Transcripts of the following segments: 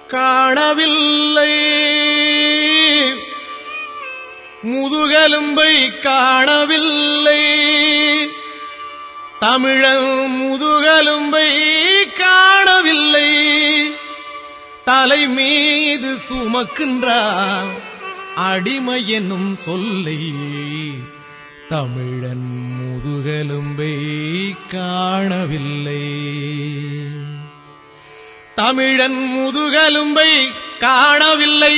காணவில்லை முதுகெலும்பை காணவில்லை தமிழன் முதுகெலும்பை காணவில்லை தலை மீது சுமக்கின்றான் அடிமை என்னும் சொல்லை தமிழன் முதுகெலும்பை காணவில்லை தமிழன் முதுகெலும்பை காணவில்லை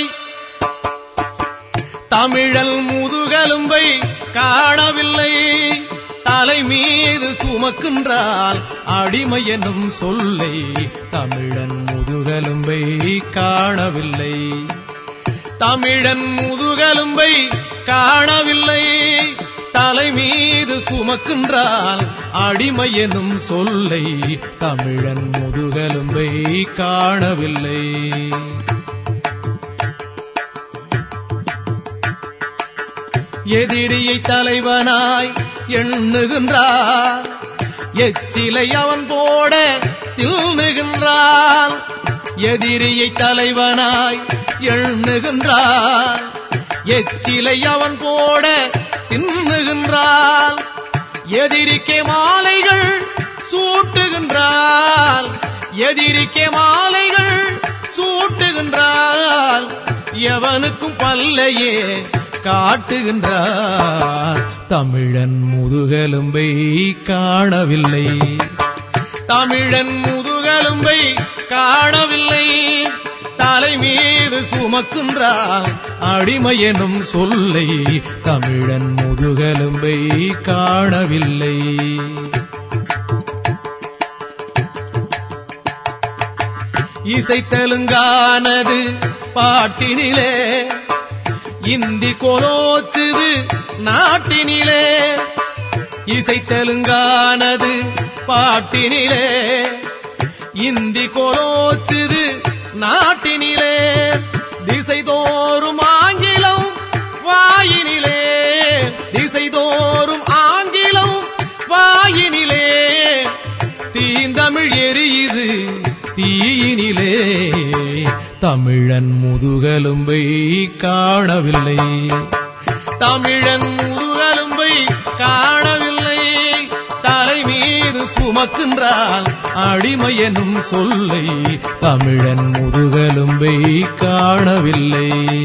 தமிழல் முதுகெலும்பை காணவில்லை தலை மீது சுமக்கின்றால் அடிமை என்னும் சொல்லை தமிழன் முதுகெலும்பை காணவில்லை தமிழன் முதுகெலும்பை காணவில்லை தலை மீது சுமக்கின்றால் அடிமை எனும் சொல்லை தமிழன் முதுகெலும்பை காணவில்லை எதிரியை தலைவனாய் எண்ணுகின்றார் எச்சிலை அவன் போட தில்லுகின்றான் எதிரியை தலைவனாய் எண்ணுகின்றார் எச்சிலை அவன் போட தின்னுகின்றான் எதிரிக்கே மாலைகள் சூட்டுகின்றால் எதிரிக்கே மாலைகள் சூட்டுகின்றால் எவனுக்கும் பல்லையே காட்டுகின்றார் தமிழன் முதுகெலும்பை காணவில்லை தமிழன் முதுகெலும்பை காணவில்லை தலை மீது சுமக்கின்றார் அடிமை எனும் சொல்லை தமிழன் முதுகெலும்பை காணவில்லை இசை தெலுங்கானது பாட்டினிலே இந்தி கொலோச்சுது நாட்டினிலே இசை தெலுங்கானது பாட்டினிலே இந்தி கொலோச்சுது நாட்டினிலே திசை தோறும் ஆங்கிலம் வாயினிலே திசை தோறும் ஆங்கிலம் வாயினிலே தீந்தமிழ் எரியுது தீயினிலே தமிழன் முதுகெலும்பை காணவில்லை தமிழன் முதுகெலும்பை காணவில்லை தலை மீது சுமக்கின்றால் அடிமை எனும் சொல்லை தமிழன் முதுகெலும்பை காணவில்லை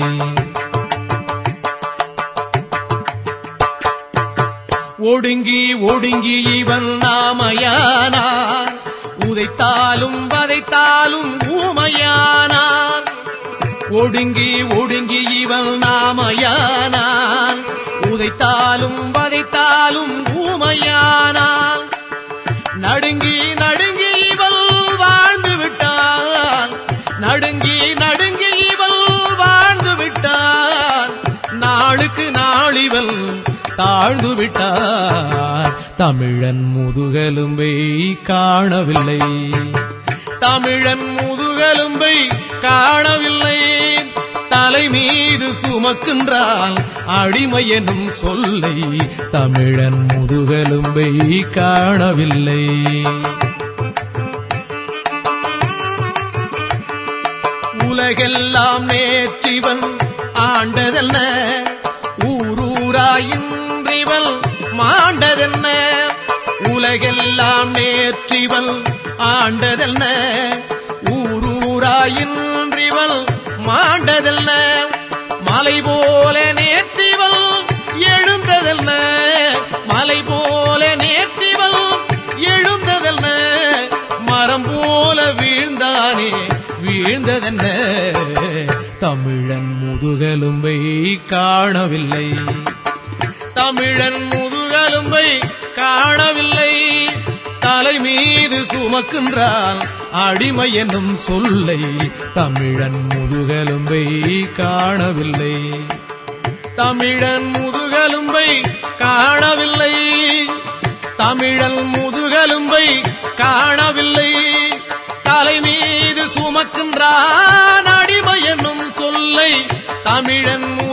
ஒடுங்கி ஒடுங்கி இவன் நாமையானார் உதைத்தாலும் வதைத்தாலும் ஊமையானார் ஒடுங்கி ஒடுங்கி இவன் நாமையானான் உதைத்தாலும் வதைத்தாலும் ஊமையானான் நடுங்கி நடுங்கி இவள் வாழ்ந்து விட்டான் நடுங்கி நடுங்கி இவள் வாழ்ந்து விட்டான் நாளுக்கு நாளிவள் தாழ்ந்து விட்டார் தமிழன் முதுகெலும்பை காணவில்லை தமிழன் முதுகெலும்பை காணவில்லை தலை மீது சுமக்கின்றால் அடிமை எனும் சொல்லை தமிழன் முதுகெலும்பை காணவில்லை உலகெல்லாம் நேற்றிவன் ஆண்டதென்ன ஊரூராயின்றிவள் மாண்டதென்ன உலகெல்லாம் நேற்றிவள் ஆண்டதென்ன ஊரூராயின்றிவள் மாண்டதென்ன மலை போல நேற்றிவள் எழுந்ததென்ன மலை போல நேற்றிவள் எழுந்ததென்ன மரம் போல வீழ்ந்தானே வீழ்ந்ததென்ன தமிழன் முதுகெலும்பை காணவில்லை தமிழன் முதுகெலும்பை காணவில்லை தலை மீது சுமக்கின்றான் அடிமை என்னும் சொல்லை தமிழன் முதுகெலும்பை காணவில்லை தமிழன் முதுகெலும்பை காணவில்லை தமிழன் முதுகெலும்பை காணவில்லை தலை மீது சுமக்கின்றான் அடிமை என்னும் சொல்லை தமிழன்